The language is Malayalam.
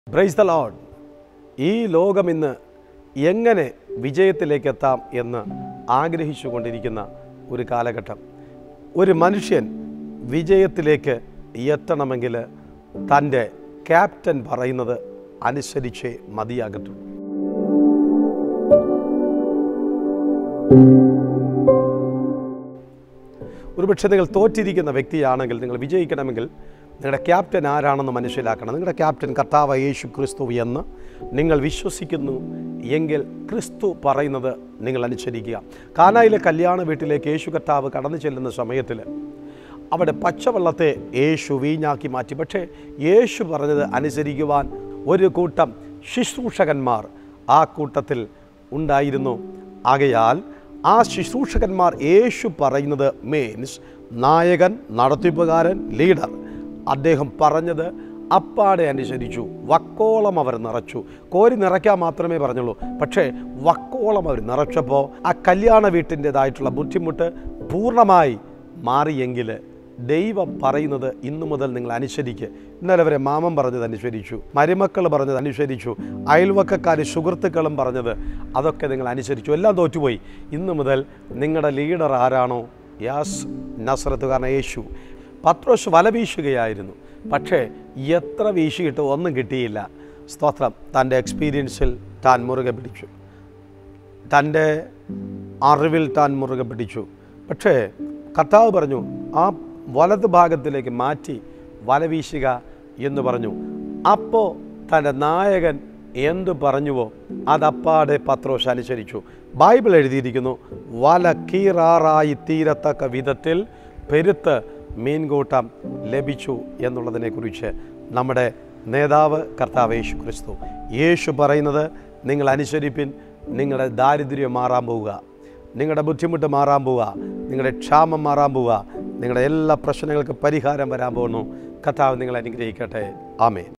ബ്രൈസ് ദ ലോഡ് ഈ ലോകം ഇന്ന് എങ്ങനെ വിജയത്തിലേക്ക് എത്താം എന്ന് ആഗ്രഹിച്ചു കൊണ്ടിരിക്കുന്ന ഒരു കാലഘട്ടം ഒരു മനുഷ്യൻ വിജയത്തിലേക്ക് എത്തണമെങ്കിൽ തൻ്റെ ക്യാപ്റ്റൻ പറയുന്നത് അനുസരിച്ചേ മതിയാകത്തുള്ളൂ ഒരുപക്ഷെ നിങ്ങൾ തോറ്റിരിക്കുന്ന വ്യക്തിയാണെങ്കിൽ നിങ്ങൾ വിജയിക്കണമെങ്കിൽ നിങ്ങളുടെ ക്യാപ്റ്റൻ ആരാണെന്ന് മനസ്സിലാക്കണം നിങ്ങളുടെ ക്യാപ്റ്റൻ കർത്താവ് യേശു ക്രിസ്തു എന്ന് നിങ്ങൾ വിശ്വസിക്കുന്നു എങ്കിൽ ക്രിസ്തു പറയുന്നത് നിങ്ങൾ അനുസരിക്കുക കാനായിലെ കല്യാണ വീട്ടിലേക്ക് യേശു കർത്താവ് കടന്നു ചെല്ലുന്ന സമയത്തിൽ അവിടെ പച്ചവെള്ളത്തെ യേശു വീഞ്ഞാക്കി മാറ്റി പക്ഷേ യേശു പറഞ്ഞത് അനുസരിക്കുവാൻ ഒരു കൂട്ടം ശുശ്രൂഷകന്മാർ ആ കൂട്ടത്തിൽ ഉണ്ടായിരുന്നു ആകയാൽ ആ ശുശ്രൂഷകന്മാർ യേശു പറയുന്നത് മീൻസ് നായകൻ നടത്തിപ്പുകാരൻ ലീഡർ അദ്ദേഹം പറഞ്ഞത് അപ്പാടെ അനുസരിച്ചു വക്കോളം അവർ നിറച്ചു കോരി നിറയ്ക്കാൻ മാത്രമേ പറഞ്ഞുള്ളൂ പക്ഷേ വക്കോളം അവർ നിറച്ചപ്പോൾ ആ കല്യാണ വീട്ടിൻ്റെതായിട്ടുള്ള ബുദ്ധിമുട്ട് പൂർണ്ണമായി മാറിയെങ്കിൽ ദൈവം പറയുന്നത് ഇന്നു മുതൽ നിങ്ങൾ അനുസരിക്കുക ഇന്നലെ വരെ മാമൻ പറഞ്ഞത് അനുസരിച്ചു മരുമക്കൾ പറഞ്ഞത് അനുസരിച്ചു അയൽവക്കക്കാർ സുഹൃത്തുക്കളും പറഞ്ഞത് അതൊക്കെ നിങ്ങൾ അനുസരിച്ചു എല്ലാം തോറ്റുപോയി ഇന്നു മുതൽ നിങ്ങളുടെ ലീഡർ ആരാണോ യാസ് നസ്രത്തുകാരൻ യേശു പത്രോസ് വല വീശുകയായിരുന്നു പക്ഷേ എത്ര വീശിയിട്ട് ഒന്നും കിട്ടിയില്ല സ്തോത്രം തൻ്റെ എക്സ്പീരിയൻസിൽ താൻ മുറുകെ പിടിച്ചു തൻ്റെ അറിവിൽ താൻ മുറുകെ പിടിച്ചു പക്ഷേ കർത്താവ് പറഞ്ഞു ആ വലത് ഭാഗത്തിലേക്ക് മാറ്റി വല വീശുക എന്ന് പറഞ്ഞു അപ്പോൾ തൻ്റെ നായകൻ എന്തു പറഞ്ഞുവോ അതപ്പാടെ പത്രോസ് അനുസരിച്ചു ബൈബിൾ എഴുതിയിരിക്കുന്നു വല കീറാറായി തീരത്തക്ക വിധത്തിൽ പെരുത്ത് മീൻകൂട്ടം ലഭിച്ചു എന്നുള്ളതിനെക്കുറിച്ച് നമ്മുടെ നേതാവ് കർത്താവ് യേശു ക്രിസ്തു യേശു പറയുന്നത് നിങ്ങൾ അനുസരിപ്പിൻ നിങ്ങളുടെ ദാരിദ്ര്യം മാറാൻ പോവുക നിങ്ങളുടെ ബുദ്ധിമുട്ട് മാറാൻ പോവുക നിങ്ങളുടെ ക്ഷാമം മാറാൻ പോവുക നിങ്ങളുടെ എല്ലാ പ്രശ്നങ്ങൾക്ക് പരിഹാരം വരാൻ പോകുന്നു കർത്താവ് നിങ്ങളെ അനുഗ്രഹിക്കട്ടെ ആമേൻ